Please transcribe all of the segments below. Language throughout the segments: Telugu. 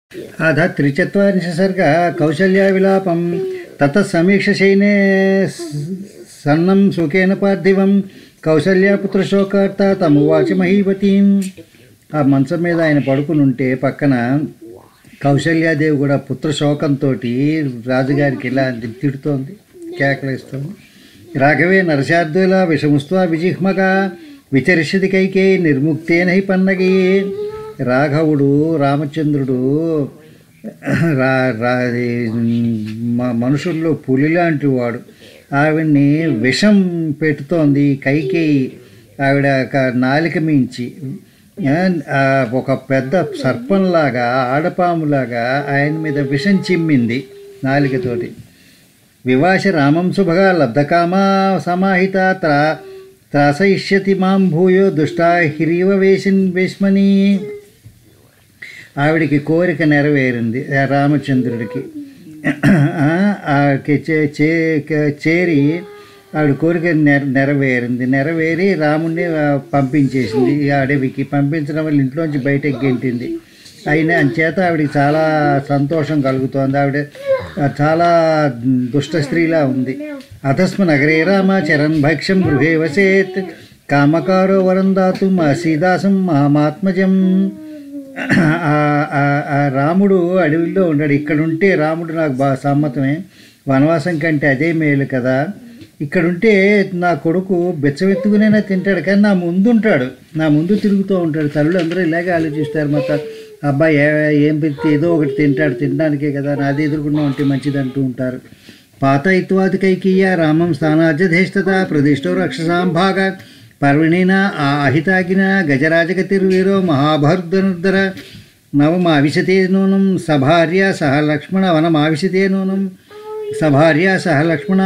अध त्रिचत्वारिंश सर्ग कौशल्याविलापं ततः समीक्षशैने सन्नं सुखेन पाర్థివం కౌసల్యపుత్రశోకార్త తమువాచ మహీపతిం ఆ మంచం మీద ఆయన పడుకుని ఉంటే పక్కన కౌశల్యాదేవి కూడా పుత్రశోకంతో రాజుగారికి ఇలా తిడుతోంది కేకలేస్తోంది రాఘవే నరశార్దుల విషముస్త్వా విజిహ్మగా విచరిష్యతి కైకే నిర్ముక్తేన హి పన్నగి రాఘవుడు రామచంద్రుడు రా రా మ- మనుషుల్లో పులి లాంటి వాడు ఆవిడ్ని విషం పెట్టుతోంది కైకేయి ఆవిడ ఒక నాలిక మించి ఆ, ఆ, ఒక పెద్ద సర్పంలాగా ఆడపాములాగా ఆయన మీద విషం చిమ్మింది నాలికతోటి వివాస రామం శుభగా లబ్ధకామా సమాహిత త్రా త్రాసయిష్యతి మాం భూయో దుష్టా హిరీవ వేసిన్ వేష్మని ఆవిడికి కోరిక నెరవేరింది ఆ రామచంద్రుడికి ఆ, ఆవిడకి చే- చే- చేరి ఆవిడ కోరిక నెర నెరవేరింది నెరవేరి రాముణ్ణి ఆ, పంపించేసింది ఈ అడవికి పంపించడం వల్ల ఇంట్లోంచి బయటకు గెంటింది అయినా అంచేత ఆవిడకి చాలా సంతోషం కలుగుతోంది ఆవిడ ఆ, చాలా దుష్ట స్త్రీలా ఉంది అతస్మ నగరే రామ చరణ్ భక్ష్యం గృహే వసేత్ కామకారో వరం దాతు సీదాసం మహామాత్మజం ఆ- ఆ- ఆ రాముడు అడవిలో ఉన్నాడు ఇక్కడ ఉంటే రాముడు నాకు బాగా సమ్మతమే వనవాసం కంటే అదే మేలు కదా ఇక్కడ ఉంటే నా కొడుకు బెచ్చమెత్తుకునైనా తింటాడు కానీ నా ముందు ఉంటాడు నా ముందు తిరుగుతూ ఉంటాడు తల్లులు అందరూ ఇలాగే ఆలోచిస్తారు మా త- అబ్బాయి ఏ- ఏం పెడితే ఏదో ఒకటి తింటాడు తినడానికే కదా నాది ఎదుర్కొన్నా ఉంటే మంచిది అంటూ ఉంటారు పాత ఇత్వాది కైకీయ రామం స్థానాధ్యధేష్టత ప్రదిష్టో రక్షసాం భాగ పర్వణిన ఆ అహితాగిన గజరాజగతిర్వీరో మహాభర్ధనుద్ధర నవమావిశతే నూనం సభార్య సహ లక్ష్మణ వనమావిశతే నూనం సభార్య సహ లక్ష్మణ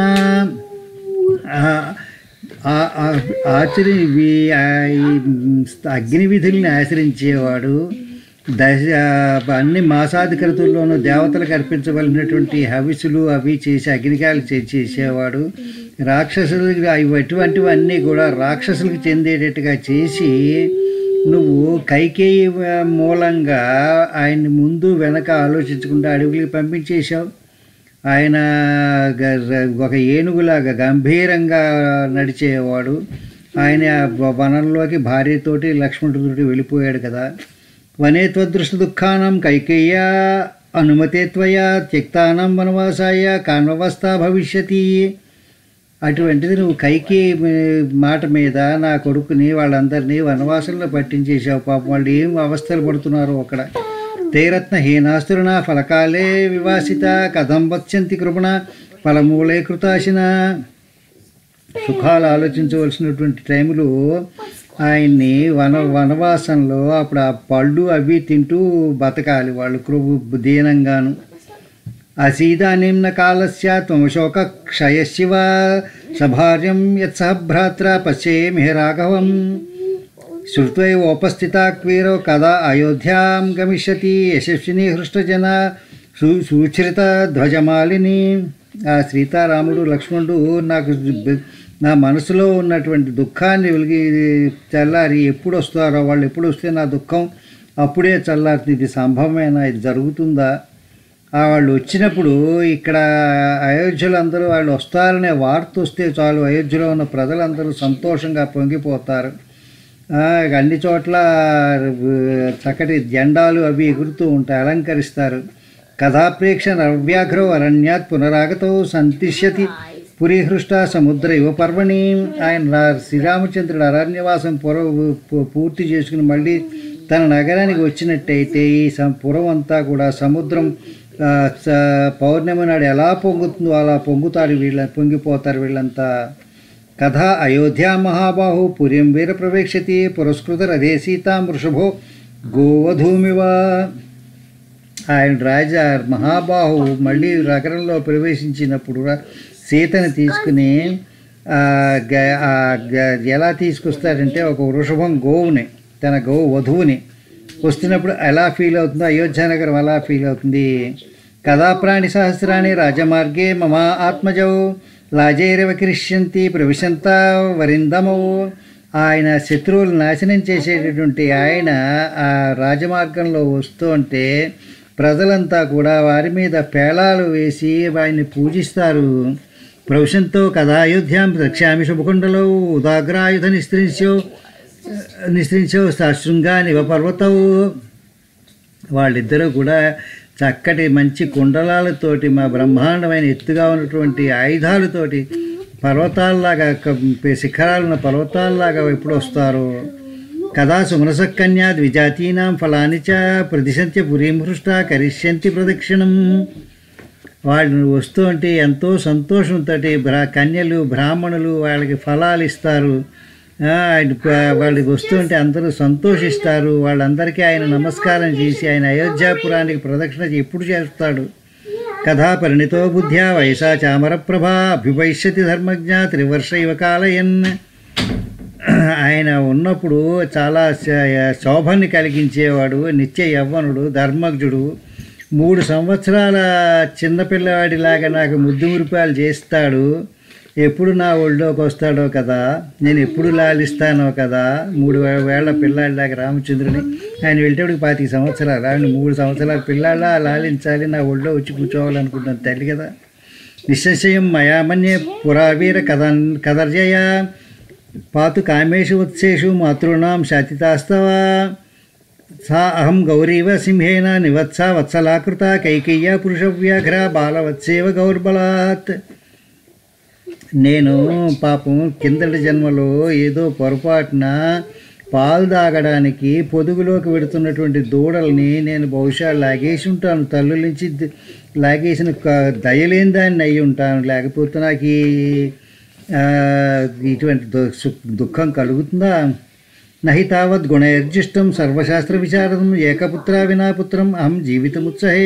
ఆ- ఆ- ఆ- ఆచరి వి- ఆ ఈ అగ్ని విధుల్ని ఆచరించేవాడు దశ అన్ని మాసాధికృతుల్లోనూ దేవతలకు అర్పించవలసినటువంటి హవిసులు అవి చేసి అగ్నికాయలు చే- చేసేవాడు రాక్షసులకి అవి అటువంటివన్నీ కూడా రాక్షసులకు చెందేటట్టుగా చేసి నువ్వు కైకేయి మూలంగా ఆయన్ని ముందు వెనక ఆలోచించకుండా అడవులకి పంపించేశావు ఆయన గ- ఒక ఏనుగులాగా గంభీరంగా నడిచేవాడు ఆయన వ- వనంలోకి భార్యతోటి లక్ష్మణుడితోటి వెళ్ళిపోయాడు కదా వనే త్వదృష్ట దుఃఖానం కైకేయ అనుమతే త్వయా త్యక్తానం వనవాసాయ కాన్వవస్థ భవిష్యతి అటువంటిది నువ్వు కైకి మాట మీద నా కొడుకుని వాళ్ళందరినీ వనవాసంలో పట్టించేసావు పాపం వాళ్ళు ఏం అవస్థలు పడుతున్నారో అక్కడ తేరత్న హీనాస్తురుణ ఫలకాలే వివాసిత కథం వచ్చంతి కృపణ ఫలమూలే కృతాశిన సుఖాలు ఆలోచించవలసినటువంటి టైంలో ఆయన్ని వన వనవాసంలో అప్పుడు ఆ పళ్ళు అవి తింటూ బతకాలి వాళ్ళు కృ దీనంగాను అసీదానీంన కాలస్య త్వమశోక క్షయశివ సభార్యం యత్సహ భ్రాత్ర పశ్యేమి రాఘవం శ్రుత్వైవోపస్థితా క్వీరో కదా అయోధ్యాం గమిష్యతి యశస్విని హృష్టజన సు సుచరిత ధ్వజమాలిని ఆ సీతారాముడు లక్ష్మణుడు నాకు బ- నా మనసులో ఉన్నటువంటి దుఃఖాన్ని వెలిగి చల్లారి ఎప్పుడు వస్తారో వాళ్ళు ఎప్పుడు వస్తే నా దుఃఖం అప్పుడే చల్లారుతుంది ఇది సంభవమేనా ఇది జరుగుతుందా ఆ వాళ్ళు వచ్చినప్పుడు ఇక్కడ అయోధ్యలో అందరూ వాళ్ళు వస్తారనే వార్త వస్తే చాలు అయోధ్యలో ఉన్న ప్రజలందరూ సంతోషంగా పొంగిపోతారు ఆ, అన్ని చోట్ల ఆ, చక్కటి జెండాలు అవి ఎగురుతూ ఉంటాయి అలంకరిస్తారు కథాప్రేక్ష నవ్యాఘ్రో అరణ్యాత్ పునరాగతో సంతిష్యతి పురీహృష్ట సముద్ర యువ పర్వణి ఆయన రా- శ్రీరామచంద్రుడు అరణ్యవాసం పుర పు- పూర్తి చేసుకుని మళ్ళీ తన నగరానికి వచ్చినట్టయితే ఈ సం- పురం అంతా కూడా సముద్రం ఆ, స- పౌర్ణమి నాడు ఎలా పొంగుతుందో అలా పొంగుతారు వీళ్ళ పొంగిపోతారు వీళ్ళంతా కథ అయోధ్యా మహాబాహు పురిం వీర ప్రవేక్షతి పురస్కృత రథే సీతాం వృషభో గోవధూమివ ఆయన రాజా మహాబాహు మళ్ళీ నగరంలో ప్రవేశించినప్పుడు రా- సీతని తీసుకుని ఆ, గ- ఆ గ- ఎలా తీసుకొస్తాడంటే ఒక వృషభం గోవుని తన గో వధువుని వస్తున్నప్పుడు ఎలా ఫీల్ అవుతుందో అయోధ్య నగరం ఎలా ఫీల్ అవుతుంది కదా ప్రాణి సహస్రాన్ని రాజమార్గే మమ ఆత్మజౌ లాజైరవ క్రిష్యంతి ప్రవిశంత వరిందమౌ ఆయన శత్రువులు నాశనం చేసేటటువంటి ఆయన ఆ రాజమార్గంలో వస్తూ ఉంటే ప్రజలంతా కూడా వారి మీద పేళాలు వేసి వారిని పూజిస్తారు ప్రవశంతో కదా అయోధ్యాం రక్ష్యామి శుభకుండలో ఉదాగ్రాయుధ నిస్త్రించో నిస్త్రించో శృంగా నివ పర్వతవు వాళ్ళిద్దరూ కూడా చక్కటి మంచి కుండలాలతోటి మా బ్రహ్మాండమైన ఎత్తుగా ఉన్నటువంటి ఆయుధాలతోటి పర్వతాల్లాగా క- శిఖరాలున్న పర్వతాల్లాగా ఎప్పుడు వస్తారో కదా సుమనసకన్యా ద్విజాతీనాం ఫలాని చ ప్రదిశంత్య పురీం హృష్ట కరిష్యంతి ప్రదక్షిణం వాళ్ళు వస్తూ ఉంటే ఎంతో సంతోషంతో బ్రా కన్యలు బ్రాహ్మణులు వాళ్ళకి ఫలాలు ఇస్తారు ఆ, ఆయన ప- వాళ్ళకి వస్తుంటే అందరూ సంతోషిస్తారు వాళ్ళందరికీ ఆయన నమస్కారం చేసి ఆయన అయోధ్యాపురానికి ప్రదక్షిణ ఎప్పుడు చేస్తాడు కథా పరిణితో బుద్ధ్యా వయసా చామరప్రభా అభ్యుపైష్యతి ధర్మజ్ఞ త్రివర్ష ఇవ కాలయన్ ఆయన ఉన్నప్పుడు చాలా శ- శోభని కలిగించేవాడు నిత్య యవ్వనుడు ధర్మజ్ఞుడు మూడు సంవత్సరాల చిన్నపిల్లవాడిలాగా నాకు ముద్దు మురిపాలు చేస్తాడు ఎప్పుడు నా ఒళ్ళోకి వస్తాడో కదా నేను ఎప్పుడు లాలిస్తానో కదా మూడు వే- వేళ్ల పిల్లాడిలాగా రామచంద్రుని ఆయన వెళ్ళేటప్పుడు పాతిక సంవత్సరాలు ఆయన మూడు సంవత్సరాల పిల్లాళ్ళ లాలించాలి నా ఒళ్ళో వచ్చి కూర్చోవాలనుకుంటాను తల్లి కదా నిశ్చయం మయామన్యే పురావీర కథ కదర్జయ పాతు కామేషు ఉత్సేషు మాతృణాం శాతితాస్తవ సా అహం గౌరీవ సింహేన నివత్సా వత్సలాకృత కైకేయ్య పురుషవ్యాఘ్ర బాలవత్సేవ గౌర్బలాత్ నేను పాపం కిందటి జన్మలో ఏదో పొరపాటున పాలు తాగడానికి పొదుగులోకి పెడుతున్నటువంటి దూడల్ని నేను బహుశా లాగేసి ఉంటాను తల్లు నుంచి ద- లాగేసిన క- దయలేని దాన్ని అయి ఉంటాను లేకపోతే నాకు ఈ, ఆ, ఇటువంటి దు- సు- దుఃఖం కలుగుతుందా నహి తావత్ గుణైర్జిష్టం సర్వశాస్త్ర విచారం ఏకపుత్ర వినా పుత్రం అహం జీవితముత్సహే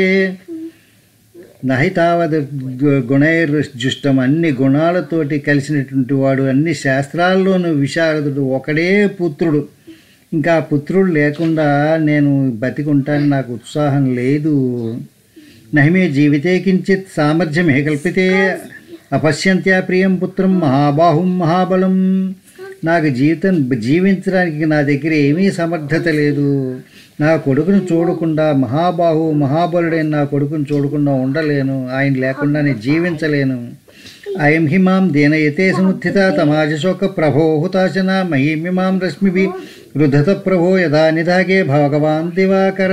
నహి తావద్ గు- గుణైర్జుష్టం అన్ని గుణాలతోటి కలిసినటువంటి వాడు అన్ని శాస్త్రాల్లోనూ విశారదుడు ఒకడే పుత్రుడు ఇంకా ఆ పుత్రుడు లేకుండా నేను బతికుంటాను నాకు ఉత్సాహం లేదు నహిమే జీవితే కించిత్ సామర్థ్యమే కల్పితే అపశ్యంత్యా ప్రియం పుత్రం మహాబాహుం మహాబలం నాకు జీవితం జీవించడానికి నా దగ్గర ఏమీ సమర్థత లేదు నా కొడుకును చూడకుండా మహాబాహు మహాబలుడైన నా కొడుకును చూడకుండా ఉండలేను ఆయన లేకుండా నేను జీవించలేను అయం హిమాం దీనయతే సముత్థిత తమాజశోక ప్రభో హుతాశన మహీమిమాం రశ్మిభి రుధత ప్రభో యథా నిధాగే భగవాన్ దివాకర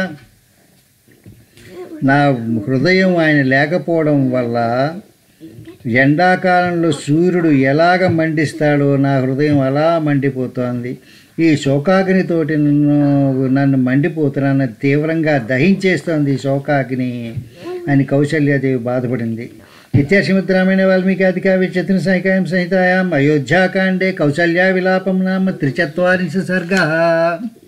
నా హృదయం ఆయన లేకపోవడం వల్ల ఎండాకాలంలో సూర్యుడు ఎలాగ మండిస్తాడో నా హృదయం అలా మండిపోతోంది ఈ శోకాగ్నితోటి నన్ను నన్ను మండిపోతున్నాను తీవ్రంగా దహించేస్తోంది ఈ శోకాగ్ని అని కౌశల్యాదేవి బాధపడింది ఇత్యాశ్రీమద్రామాయణ వాల్మీకి అధికారి చతున సాయికాయం సంహితాయాం అయోధ్యాకాండే కౌశల్యా విలాపం నామ త్రిచత్వారింశ సర్గ